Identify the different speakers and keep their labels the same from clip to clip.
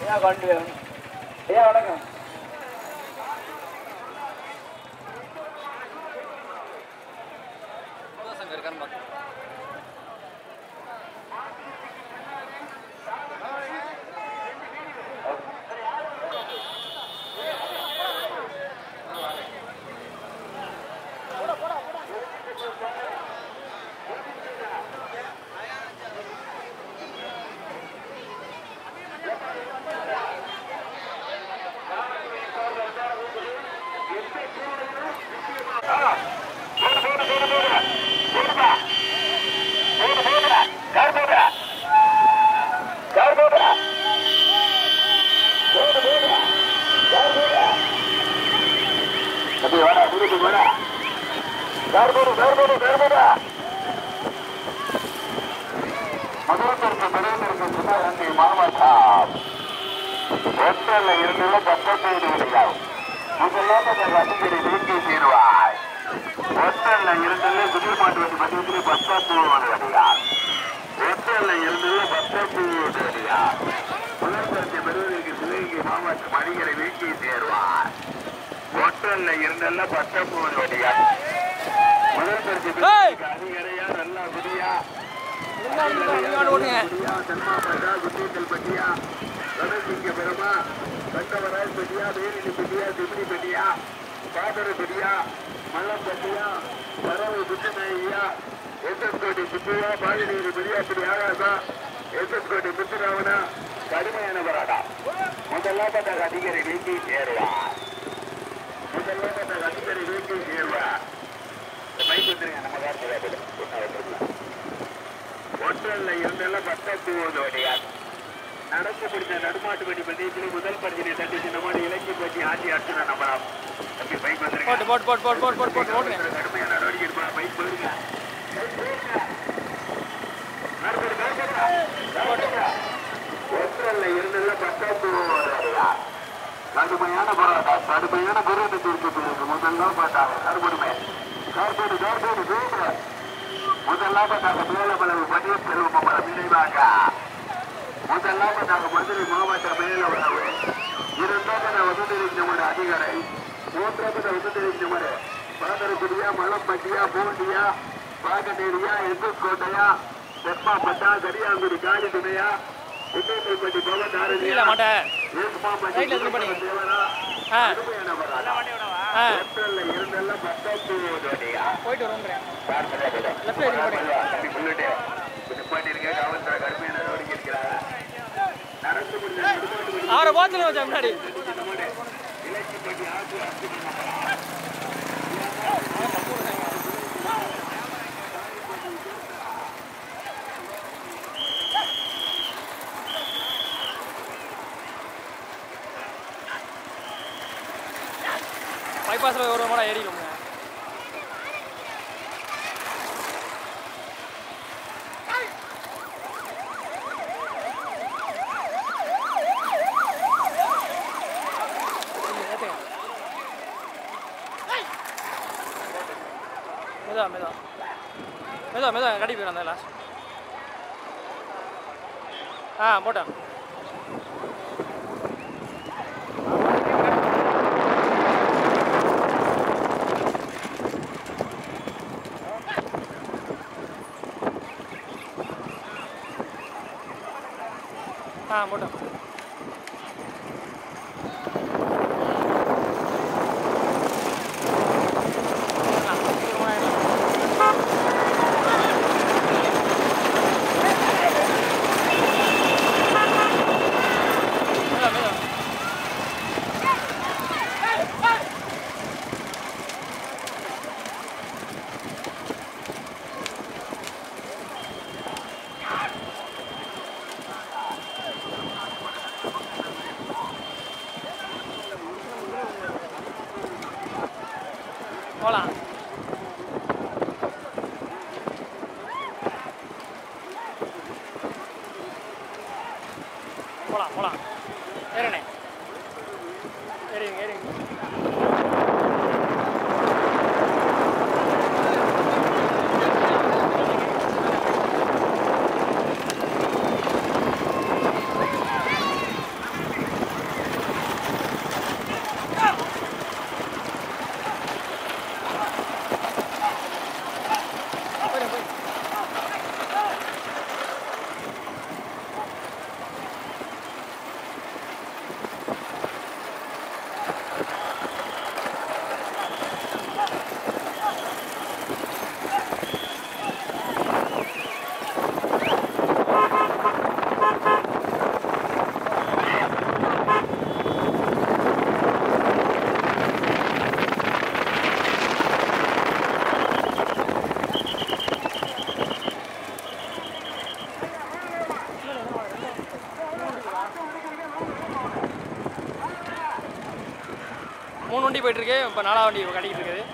Speaker 1: ஐயா கொண்டு ஐயா வணக்கம்
Speaker 2: முதலத்திற்கு நிறைந்திருக்கும் சிவகங்கை மாவட்டம் ஒற்றல்ல இருந்துள்ள பத்தொன்பது விடையாகும் இதெல்லாம் கொஞ்சம் அதிகரி நீக்கி தீர்வாய் ஒற்றல்ல இருந்துள்ள குதிரை மாட்டு வண்டி பந்தயத்திலே பத்தொன்பது விடையார் ஒற்றல்ல இருந்துள்ள பத்தொன்பது விடையார் முதலத்திற்கு பெறுவதற்கு சிவகங்கை மாவட்டம் அடிகளை நீக்கி தேர்வாய் ஒற்றல்ல இருந்துள்ள பத்தொன்பது விடையார் முதலத்திற்கு பெறுவதற்கு அதிகரையா நல்லா குதியா கடுமையான போராட்டம் முதலாவது அதிகாரி வீட்டி சேருவார் முதலாவது அதிகாரி வீட்டி சேருவார் பைக் வந்துருங்க நம்ம காட்டு ஒன்றல்ல இருந்தெல்லாம் பத்தாத்து ஓடுவடையார் நடந்து முடிந்த நடுமாட்டு வண்டி பந்தயத்தில் முதல் பரிசினை தட்டி சின்னமாடி இலக்கிய பற்றி ஆட்சி அர்ச்சனை நம்பலாம் தம்பி பைக் வந்துருங்க
Speaker 3: போட்டு போட்டு போட்டு போட்டு போட்டு போட்டு போட்டு ஓட்டுங்க
Speaker 2: கடுமையான நடவடிக்கை எடுப்பா பைக் போயிருங்க ஒன்றல்ல இருந்தெல்லாம் பத்தாத்து ஓடுவடையார் கடுமையான போராட்டம் கடுமையான போராட்டத்தை இருக்கிறது முதல்லாம் பார்த்தாங்க கருமுடிமை கார்போடு கார்போடு சூப்பர் முதலாவதாக மேலவளவு பன்னீர் செல்வம் நினைவாக முதலாவதாக மதுரை மாவட்ட மேலவளவு இரண்டாவது வசதிரிக்கு நம்முடைய அதிகாரை மூன்றாவது வசதிரிக்கு நம்முடைய பாதரக்குடியா மலம்பட்டியா பூண்டியா பாகநேரியா எங்கோட்டையா தெப்பாப்பட்டா கரியாங்குடி காலி துணையா குட்டேப்பட்டி பவதாரணியா
Speaker 3: கீழே மாட்டேன்
Speaker 2: ஏசுமாப்பட்டி
Speaker 3: சைடுல இருந்து படிங்க.
Speaker 2: தேவரா
Speaker 3: ஆ
Speaker 2: கடுமையான போராட்டம்.
Speaker 3: ஆ
Speaker 2: ஏப்ரல்ல இருந்தெல்லாம் பத்தாத்து ஓடுவதையா
Speaker 3: போயிட்டு வரோம் Left side இருக்கு ஆறு போத்துல வச்சேன் முன்னாடி பைபாஸில் ஒரு கூட ஏறிடுவோங்க மெதா மெதா மெதா மெதா கட்டி போயிடும் அந்த லாஸ்ட் ஆ போட்டேன் ஆ போட்டேன் மெதா மெதா போலாம் போலாம் போலாம் ஏறணே ஏறிங்க ஏறிங்க மூணு வண்டி போயிட்டு இருக்கு இப்போ நாலாவது வண்டி கட்டிக்கிட்டு இருக்குது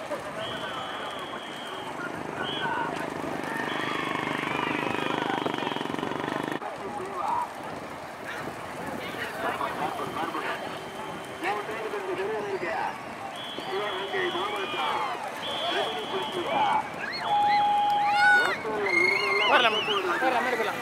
Speaker 3: வரலாம் வரலாம் மேலே போயிடலாம்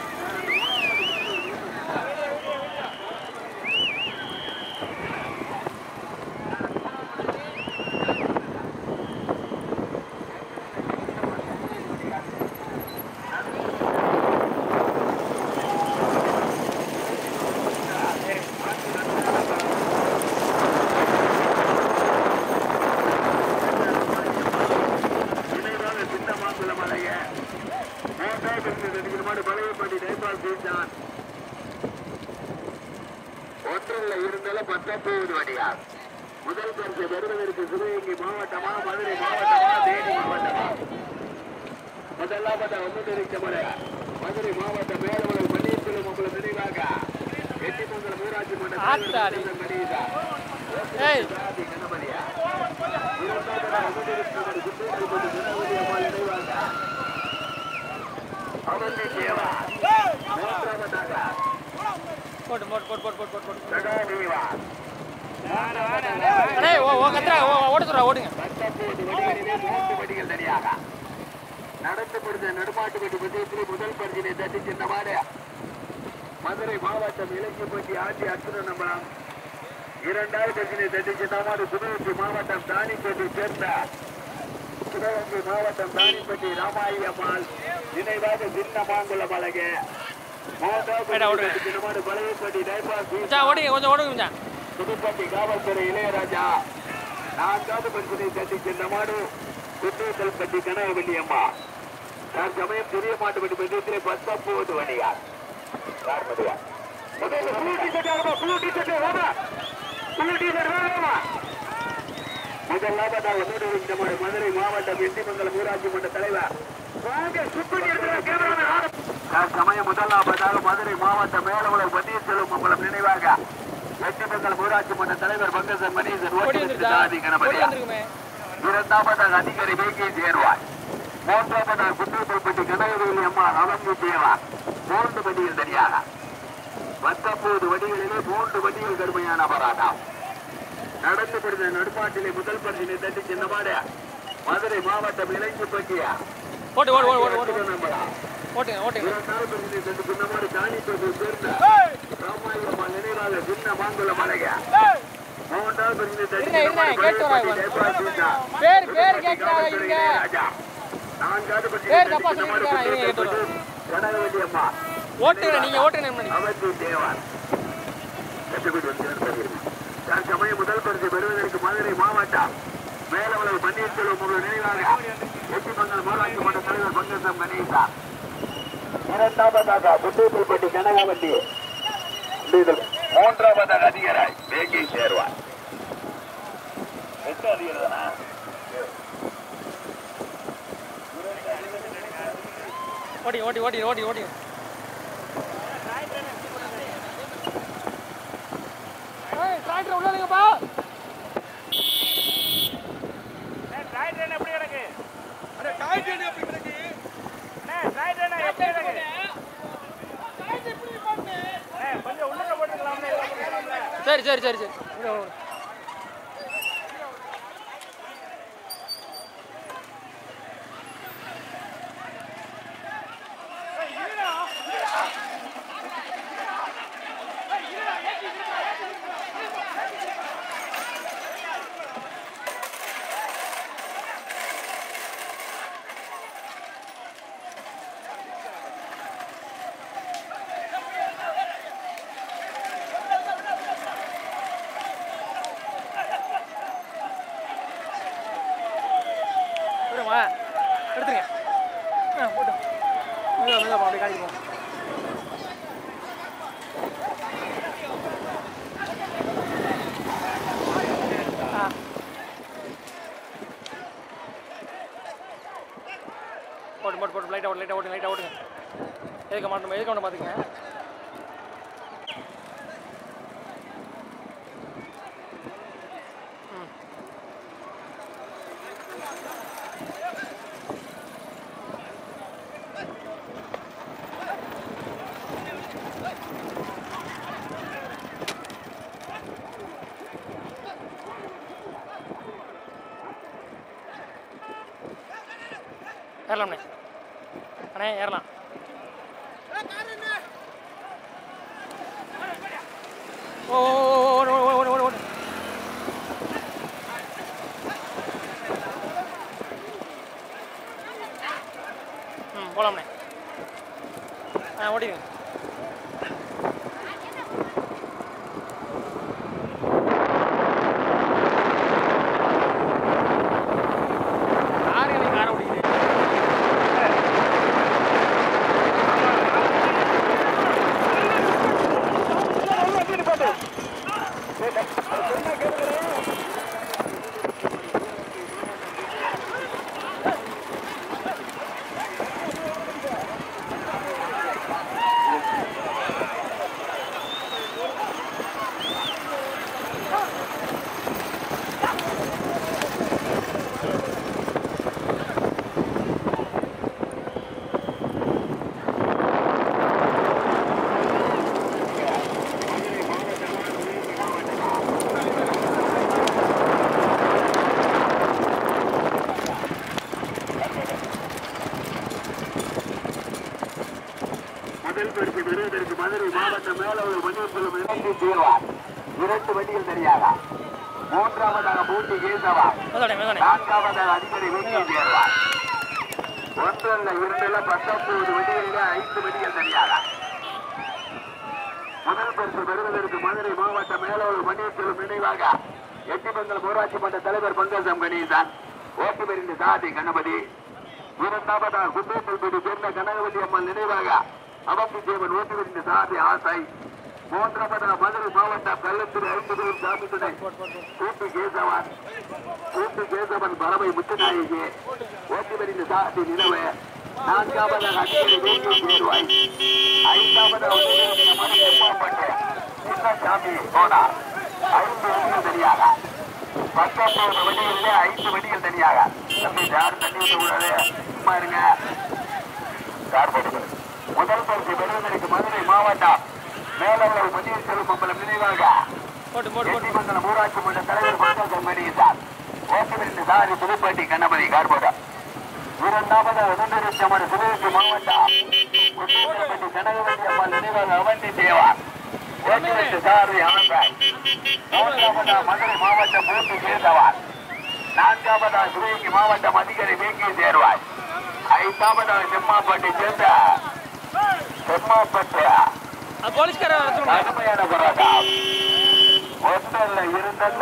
Speaker 2: இணைவாக சின்ன மாங்குள மலைய மூன்றாவது ரெண்டு மாடு பழையப்பட்டி நேபாள் ஜெயிச்சான் ஒன்றில் இருந்தாலும் பத்தொன்பது வடியா முதல் பரிசு பெறுவதற்கு சிவகங்கை மாவட்டமா மதுரை மாவட்டமா தேனி மாவட்டமா முதலாம் பட்ட ஒன்று இருக்க முறை மதுரை மாவட்டம் மேலவளவு பன்னீர்செல்வம் உங்களை நினைவாக எட்டிமங்கலம் ஊராட்சி மன்ற
Speaker 3: ஆத்தாடி.
Speaker 2: மணிதா
Speaker 3: ஏய்
Speaker 2: ஜாதி கணபதியா இரண்டாவது ஒன்று இருக்கிறது குற்றங்கள் கொண்டு கணபதி அம்மாள் நினைவாக அவந்தி தேவா மூன்றாவதாக
Speaker 3: போட்டு போட்டு போட்டு போட்டு போட்டு போட்டு போட்டு
Speaker 2: சகாதேவா
Speaker 3: அடே ஓ ஓ கத்துறா ஓ ஓட சொல்றா ஓடுங்க
Speaker 2: பத்தொன்பது வடிகளிலே மூன்று வடிகள் தனியாக நடந்து முடிந்த நடுமாட்டுப்பட்டி பந்தயத்திலே முதல் பரிசினை தட்டி சென்ற மாடு மதுரை மாவட்டம் இலக்கியப்பட்டி ஆட்சி அச்சுரநம்பலம் இரண்டாவது பரிசினை தட்டி சென்ற மாடு சிவகங்கை மாவட்டம் தானிப்பட்டி சேர்ந்த சிவகங்கை மாவட்டம் தானிப்பட்டி ராமாயி அம்மாள் நினைவாக சின்ன மாங்குளம் அழகு மூன்றாவது
Speaker 3: ஏடா, ஓடு.
Speaker 2: பரிசினை தட்டி சென்ற மாடு பழையப்பட்டி டைபாஸ்
Speaker 3: மச்சான் ஓடுங்க கொஞ்சம் ஓடுங்க மச்சான்
Speaker 2: புதுப்பட்டி காவல்துறை இளையராஜா நான்காவது பரிசனை தட்டி சென்ற மாடு குற்றத்தல்பட்டி கனகவல்லி அம்மா நான் சமயம் பெரிய மாட்டு பட்டி பந்தயத்திலே பத்தொன்பது வணிகார் யார் மதுவா முதல்ல புழு டிஷர்ட் ஆகுமா புழு டிஷர்ட் வாமா புழு டிஷர்ட் வாமா முதலாவதாக ஒன்னோடு இந்த மாதிரி மதுரை மாவட்டம் எட்டிமங்கலம் ஊராட்சி மன்ற தலைவர் வாங்க, சுத்தம் இருக்கிற கேமராமேன் ஆரம். நான் சமயம் முதலாவதாக மதுரை மாவட்டம் மேலவளவு பன்னீர்செல்வம் மங்கலம் நினைவாக எட்டிமங்கலம் ஊராட்சி மன்ற தலைவர் பங்கசன் மணீசன்
Speaker 3: ஓடி
Speaker 2: ஓட்டி
Speaker 3: வந்துருச்சா
Speaker 2: சாதி
Speaker 3: ஓடி
Speaker 2: கணபதியா
Speaker 3: வந்துருக்குமே
Speaker 2: இரண்டாவதாக அதிகாரி வேகி சேருவார் மூன்றாவதாக குற்றப்பட்டி கனகவேலி அம்மா அவங்கி தேவா மூன்று வண்டிகள் தனியாக பத்தொன்பது வண்டிகளிலே மூன்று வண்டிகள் கடுமையான அபராதம் நடந்து முடிந்த நடுப்பாட்டிலே முதல் பரிசினை தட்டி சின்னமாடு மதுரை மாவட்டம் இளைஞப்பட்டியா
Speaker 3: ஓட்டு ஓடு ஓடு ஓடு ஓடு
Speaker 2: நம்பரா
Speaker 3: ஓட்டுங்க ஓட்டுங்க
Speaker 2: இரண்டாவது பரிசினை தட்டி சின்னமாடு காணிப்பது சேர்ந்த ராமாயணம்மா நினைவாக சின்ன மாங்குள மலையா மூன்றாவது பரிசினை தட்டி
Speaker 3: இருங்க, இருங்க,
Speaker 2: சின்னமாடு
Speaker 3: கேட்டு வரா
Speaker 2: பழையப்பட்டி
Speaker 3: இவன்.
Speaker 2: ஜெயபால் சீதா.
Speaker 3: பேர் பேர் கேட்கிறாங்க இருங்க பேர் தப்பா சொல்லிருக்காங்க, இருங்க, கேட்டு வரேன்.
Speaker 2: கனகவல்லி அம்மா
Speaker 3: ஓட்டுங்க நீங்க ஓட்டுங்க முன்னாடி
Speaker 2: அவதி தேவார் கட்டுப்பிடி வந்து தற்சமயம் முதல் பரிசு பெறுவதற்கு மதுரை மாவட்டம் மேலவளவு பன்னீர்செல்வம் உங்கள் நினைவாக எட்டிமங்கல் மாவட்ட மன்ற தலைவர் பங்கசம் கணேசா இரண்டாவதாக புத்தூத்துப்பட்டி கனகவல்லி டீசல். மூன்றாவதாக அதிகராய் வேகை சேர்வார் எட்டு அதிகரதானா
Speaker 3: ஓட்டி ஓட்டி ஓட்டி ஓட்டி ஓட்டி ஏய் டிராக்டர் உள்ள இல்லைங்கப்பா சரி சரி சரி சரி இங்க வா, வா. விடுமா எடுத்துங்க ஆ போட்டு மெதுவா மெதுவா அப்படியே காட்டிட்டு போங்க ஆ போட்டு போட்டு போட்டு லைட்டாக ஓட்டு லைட்டாக ஓட்டுங்க லைட்டாக ஓட்டுங்க எதுக்க மாட்டோம் எதுக்க மாட்டோம் பார்த்துங்க ஏறலாம்ண்ணே அண்ணே ஏறலாம் ஓ ஓ, ஓ, ஓடு ஓடு ஓடு ஓடு ஓடு ம் போலாம்ண்ணே ஆ ஓடிடுங்க கார் எனக்கு காரை ஓடிக்குது
Speaker 2: முதல் பரிசு பெறுவதற்கு மதுரை மாவட்ட மேலவர் மணியம்பலம் இணைந்து தீர்வார் இரண்டு வண்டிகள் தனியாக மூன்றாவதாக பூட்டி கேசவா
Speaker 3: மேதானே மேதானே
Speaker 2: நான்காவதாக அதிபரை வீட்டில் சேர்வார் ஒன்றல்ல இரண்டுல பத்தொன்பது வண்டிகளிலே ஐந்து வண்டிகள் தனியாக முதல் பரிசு பெறுவதற்கு மதுரை மாவட்ட மேலவர் மணியம்பலம் நினைவாக எட்டிமங்கலம் ஊராட்சி மன்ற தலைவர் பங்கஜம் கணேசன் ஓட்டுமரிந்த சாதி கணபதி இரண்டாவதாக குண்டேசல்பேட்டை சேர்ந்த கனகவதி அம்மன் நினைவாக அவப்பி தேவன் ஓட்டுமரிந்த சாதி ஆசை மூன்றாவதாக மதுரை மாவட்டம் கள்ளத்துறை ஐம்பது சாமி துணை கூட்டு கேசவன் கூட்டு கேசவன் பறவை முத்துநாயகி ஓட்டுமரிந்த சாதி நினைவு நான்காவதாக அடிக்கடி வேங்கை தேர்வாய் ஐந்தாவதாக மதுரை சின்னசாமி போனார் ஐந்து வண்டிகள் தனியாக பத்தொன்பது வண்டிகளிலே ஐந்து வண்டிகள் தனியாக தம்பி யார் தண்ணி ஊற்ற கூடாது சும்மா இருங்க யார் போட்டு முதல் பரிசு பெறுவதற்கு மதுரை மாவட்டம் மேலவர் பன்னீர்செல்வம் மம்பலம் நினைவாக
Speaker 3: போட்டு போட்டு போட்டு
Speaker 2: எட்டிமங்கலம் ஊராட்சி மன்ற தலைவர் பங்கஜம் கணேசன் ஓட்டுமிருந்து சாரி புதுப்பட்டி கணபதி கார்போடம் இரண்டாவது உடனடிச்சமர் சிவகங்கை மாவட்டம் உத்திரப்பட்டி கனகவதி அம்மாள் நினைவாக அவந்தி தேவா ஓட்டுமிருந்து சாரி ஆனந்த் மூன்றாவதா மதுரை மாவட்டம் பூர்த்தி கேசவான் நான்காவதா சிவகங்கை மாவட்டம் அதிகாரி வேங்கி சேர்வாய் ஐந்தாவதா செம்மாப்பட்டி சேர்ந்த செம்மாப்பட்டு
Speaker 3: அது போலீஸ்கார வர சொல்லுங்க
Speaker 2: கடுமையான போராட்டம் ஒன்றல்ல இருந்தல்ல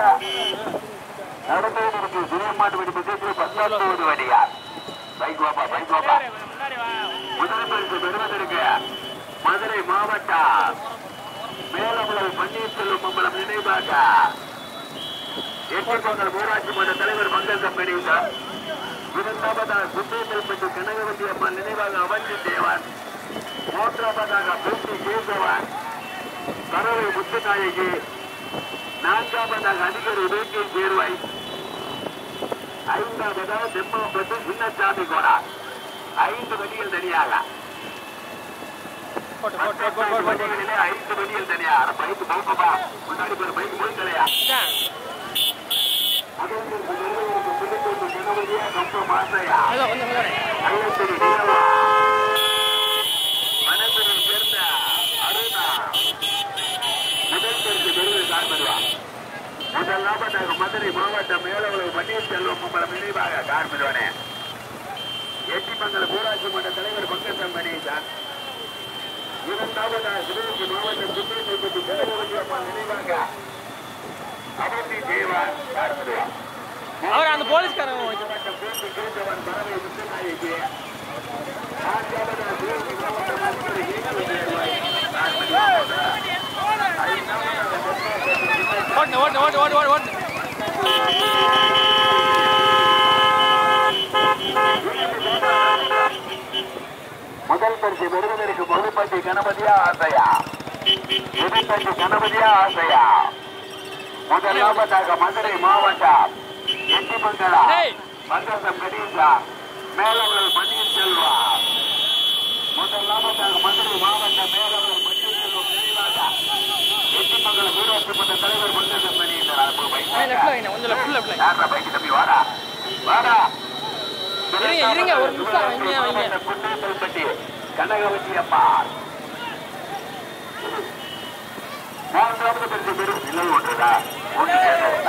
Speaker 2: நடந்ததற்கு சிறியமாட்டு வெடி பக்கத்தில் பத்தொன்பது வடியா பைக் வாப்பா பைக் வாப்பா முதல் பரிசு பெறுவதற்கு மதுரை மாவட்டம் மேலமலர் பன்னீர்செல்வம் மம்பலம் நினைவாக எட்டிப்பங்கல் ஊராட்சி மன்ற தலைவர் மங்கல் கணேசன் இரண்டாவதாக சுந்தரப்பட்டு கனகவதி அம்மன் நினைவாக அவந்தி தேவன் மூன்றாவதாக பூட்டி கேசவன் பறவை முத்துநாயகி நான்காவதாக அதிகாரி வேங்கை சேர்வாய் ஐந்தாவதாக செம்மப்பட்டு சின்னசாமி கோடா ஐந்து வண்டிகள் தனியாக
Speaker 3: போட்டு போட்டு போட்டு போட்டு போட்டு போட்டு
Speaker 2: வண்டிகளிலே ஐந்து வண்டிகள் தனியாக பைக்கு போகப்பா முன்னாடி போய் பைக் போய் தலையா
Speaker 3: இதான்.
Speaker 2: அதற்கு நிறுவனருக்கு புதுக்கோட்டை கணவதியா ரொம்ப மாசையா
Speaker 3: மேதா வந்து மேதானே
Speaker 2: கள்ளத்திரி நிலவா மனதில் சேர்ந்த அருணா முதல் பரிசு பெறுவது கார்மெடுவா முதலாவதாக மதுரை மாவட்டம் மேலவளவு பன்னீர்செல்வம் உங்களை நினைவாக கார்மெடுவனே எட்டிமங்கலம் ஊராட்சி மன்ற தலைவர் பங்கசம் கணேசன் இரண்டாவதாக சிவகங்கை மாவட்டம் சுற்றுப்பட்டி கனகவதி அம்மா நினைவாக அவந்தி தேவா கார்மெடுவா
Speaker 3: அவர் அந்த போலீஸ்காரன்
Speaker 2: மாவட்டம் பூர்த்தி கேட்டவன் பறவை முத்துநாயகி நான்காவதாக சிவகங்கை மாவட்டம் மதுரை ஏகலை தேர்வாய்
Speaker 3: ஓட்டு ஓட்டு ஓட்டு ஓட்டு ஓட்டு ஓட்டு
Speaker 2: முதல் பரிசு பெறுவதற்கு முதுப்பட்டி கணபதியா ஆசையா முதுப்பட்டி கணபதியா ஆசையா முதலாவதாக மதுரை மாவட்டம் எட்டிமங்கலா
Speaker 3: ஏய்.
Speaker 2: மங்கசம் கணேசா மேலவர்கள் பன்னீர்செல்வா முதலாவதாக மதுரை மாவட்டம் மேலவர்கள் பன்னீர்செல்வம் நினைவாக எட்டிமங்கலம் ஊராட்சி மன்ற தலைவர் மங்கசம் கணேசன்
Speaker 3: லெஃப்ட்ல வைங்க கொஞ்சம் லெஃப்ட் லெஃப்ட்ல
Speaker 2: யாரா பைக்கு தம்பி வாடா வாடா
Speaker 3: இருங்க இருங்க ஒரு நிமிஷம் வைங்க வைங்க
Speaker 2: குண்டேசல்பட்டி கனகவதி அம்மா மூன்றாவது பரிசு பெறும் நிலை ஒன்றுதா ஒன்று கேட்டா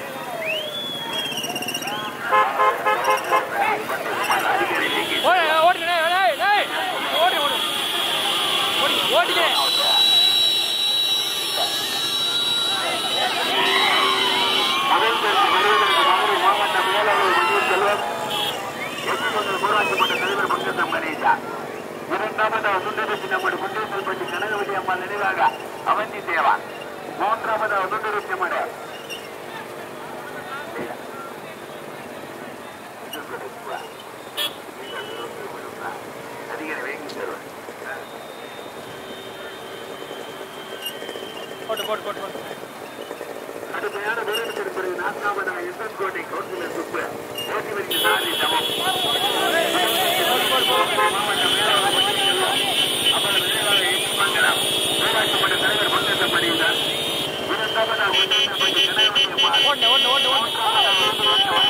Speaker 2: அதிகாரி நீங்கி
Speaker 3: ஓடு ஓடுங்க டேய் டேய் ஓடு ஓடு ஓடி ஓடிங்க
Speaker 2: முதல் பரிசு பெறுவதற்கு மதுரை மாவட்ட மேலாளர் மணியன் செல்வம் எட்டுமங்கல் ஊராட்சி மன்ற தலைவர் பங்கத்தம் கணேசா இரண்டாவது சுந்தரசி நம்முடைய குண்டேசல்பட்டி கனகவதி அம்மா நினைவாக அவந்தி தேவா மூன்றாவது சுந்தரசி நம்முடைய அதிகாரி வேங்கி செல்வம்
Speaker 3: போட்டு போட்டு போட்டு போட்டு
Speaker 2: கடுமையான வீரத்திற்கு பிறகு நான்காவதாக எஸ்என் கோட்டை கவுன்சிலர் சுப்பு ஓட்டி வருகிற சாதி சமம் மாவட்ட மேலாளர் பள்ளி செல்வம் அப்புறம் நினைவாக எட்டு மங்கலம் ஊராட்சி மன்ற தலைவர் பங்கேற்ற பணியினர் இரண்டாவதாக முன்னேற்றப்பட்டு கனகவதி அம்மா
Speaker 3: ஓடுங்க ஓடுங்க ஓடுங்க ஓடுங்க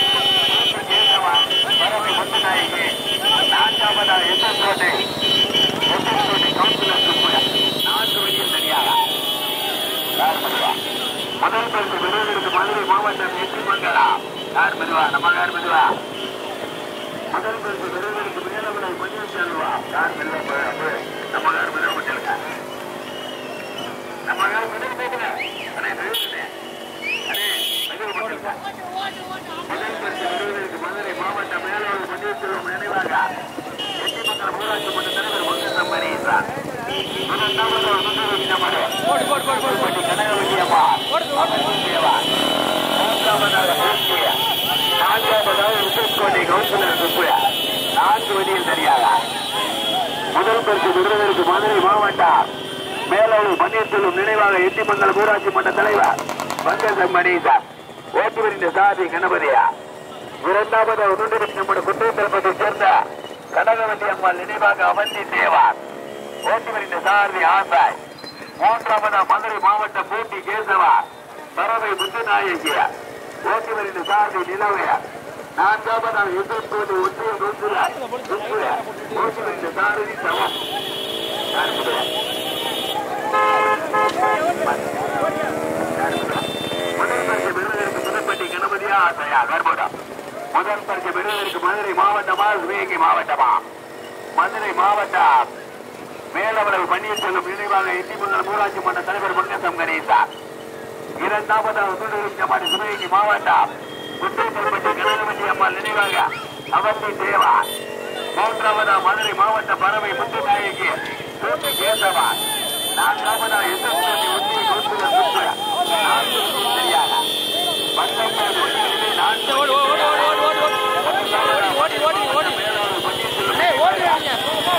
Speaker 2: முதல் பரிசு பெறுவதற்கு மதுரை மாவட்டம் எட்டு மங்களா யார் மெதுவா நம்ம யார் மெதுவா முதல் பரிசு பெறுவதற்கு மேலவளை கொஞ்சம் செல்வா யார் மெல்ல நம்ம யார் மெதுவா சொல்லுங்க நம்ம யார் மெதுவா போகுங்க அண்ணே மெதுவா அண்ணே மெதுவா போட்டுருங்க முதல் பரிசு பெறுவதற்கு மதுரை மாவட்ட மேலாளர் பன்னீர்செல்வம் நினைவாக எட்டிமங்கலம் ஊராட்சி மன்ற தலைவர் முன்னேற்றம் மணியின்றார் இரண்டாவது முதல்வர் நம்முடைய
Speaker 3: போட்டு போட்டு போட்டு போட்டு
Speaker 2: பட்டி கனகவதி அம்மா
Speaker 3: ஓடுங்க ஓடுங்க
Speaker 2: தேவா மூன்றாவதாக பூச்சிய நான்காவதாக உச்சக்கோட்டை கவுன்சிலர் சுப்புயா நான்கு வழியில் சரியாக முதல் பரிசு விருதுகளுக்கு மதுரை மாவட்டம் மேலூர் பன்னீர்செல்வம் நினைவாக எட்டிமங்கலம் ஊராட்சி மன்ற தலைவர் பங்கஜம் மணிசார் ஓட்டி வருகின்ற சாதி கணபதியா இரண்டாவது உடனடி நம்முடைய குற்றத்தலப்பத்தை சேர்ந்த கனகவதி அம்மாள் நினைவாக அவந்தி தேவார் ஓட்டி வருகின்ற சாரதி ஆசாய் மூன்றாவது மதுரை மாவட்ட பூட்டி கேசவா பறவை புத்தநாயகிய ஓட்டி வருகின்ற சாரதி நிலவைய நான்காவது எதிர்ப்பு ஒன்றிய நூற்றுல ஓட்டி வருகின்ற சாரதி சமம் யார் முதல்? முதல் பரிசு பெறுவதற்கு புதுப்பட்டி கணபதியா ஆசையா கர்ப்படம் முதல் பரிசு பெறுவதற்கு மதுரை மாவட்டமா சிவகங்கை மாவட்டமா மதுரை மாவட்டம் மேலவளவு பன்னீர்செல்வம் நினைவாக எட்டிமங்கலம் ஊராட்சி மன்ற தலைவர் முன்னேற்றம் கணேசார் இரண்டாவதாக சுடுகிச்சமாடி சிவகங்கை மாவட்டம் குற்றப்பட்டி கனகவதி அம்மாள் நினைவாக அவந்தி தேவா மூன்றாவதா மதுரை மாவட்ட பறவை முத்துநாயகி தூத்து கேசவா நான்காவதா எஸ்எஸ்பி ஒன்றிய கவுன்சிலர் சுற்று நான்கு சரியாக பத்தொன்பது ஒன்றியத்திலே நான்கு
Speaker 3: ஓடு ஓடு ஓடு ஓடு ஓடு ஓடு ஓடி ஓடி ஓடி
Speaker 2: மேலாளர் பன்னீர்செல்வம்
Speaker 3: டேய் ஓடுறீங்க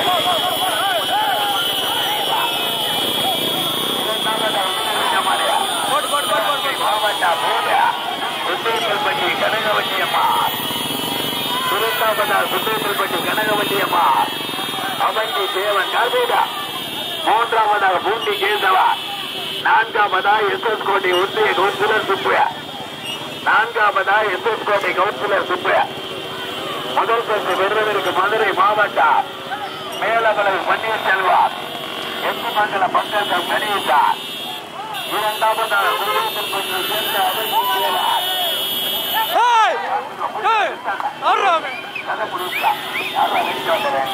Speaker 3: போட்டு போட்டு போட்டு போட்டு போட்டு
Speaker 2: மாவட்ட மூல சுந்தேசல்பட்டி கனகவல்லி அம்மா சுரத்தாபதா சுந்தேசல்பட்டி கனகவல்லி அம்மா அவந்தி தேவன் கார்பேடா மூன்றாவதாக பூண்டி கேசவா நான்காவதா எஸ் எஸ் கோட்டை ஒன்றிய கவுன்சிலர் சுப்பையா நான்காவதா S S Kottai councillor Subbaiah முதல் பரிசு பெறுவதற்கு மதுரை மாவட்டம் மேலவளவு பன்னீர்செல்வம் எட்டுமங்கல பங்கேற்றம் கணேசார் இரண்டாவதாக குருவேசன்பட்டி சேர்ந்த அவந்தி தேவன்
Speaker 3: ஏய் ஏய் ஆடுறா அவன்
Speaker 2: கதை முடிச்சா யாரா வெளியே வந்தவன்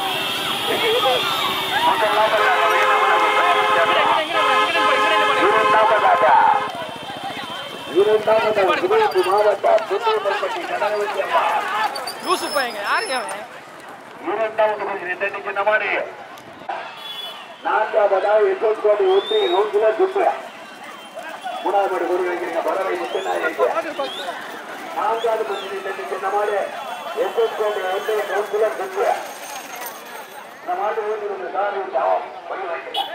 Speaker 2: முதலாவதாக வேலவளவு பன்னீர்செல்வம்
Speaker 3: இங்க இங்க இங்க இங்க இங்க
Speaker 2: இரண்டாவதாக இரண்டாவதாக சிவகங்கை மாவட்டம் புத்தூர்பட்டி கடலவதி அம்மா
Speaker 3: லூசு பையங்க யாருங்க அவன்
Speaker 2: இரண்டாவது பரிசு ரெண்டு சின்ன மாடு நான்காவதாக எஸ்எஸ் கோட்டை ஒன்றிய கவுன்சிலர் சுப்பு மூணாவது மாடு ஒரு வைக்கிறீங்க பறவை முத்தநாயகி நான்காவது பரிசு ரெண்டு சின்ன மாடு எஸ்எஸ் கோட்டை ஒன்றிய கவுன்சிலர் சுப்பு இந்த மாட்டு ஊருக்கு சார் விட்டாவும் போய் வைக்கலாம்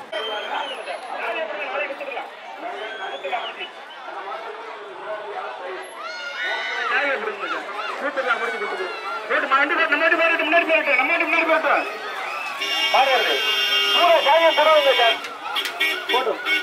Speaker 2: கூட்டலாம் முடிச்சு கொடுத்துது போட்டு மாண்டு போட்டு முன்னாடி போயிட்டு முன்னாடி போயிட்டு நம்ம முன்னாடி போயிட்டு பாடுறது பூரா சாயம் தருவாங்க சார் போட்டும்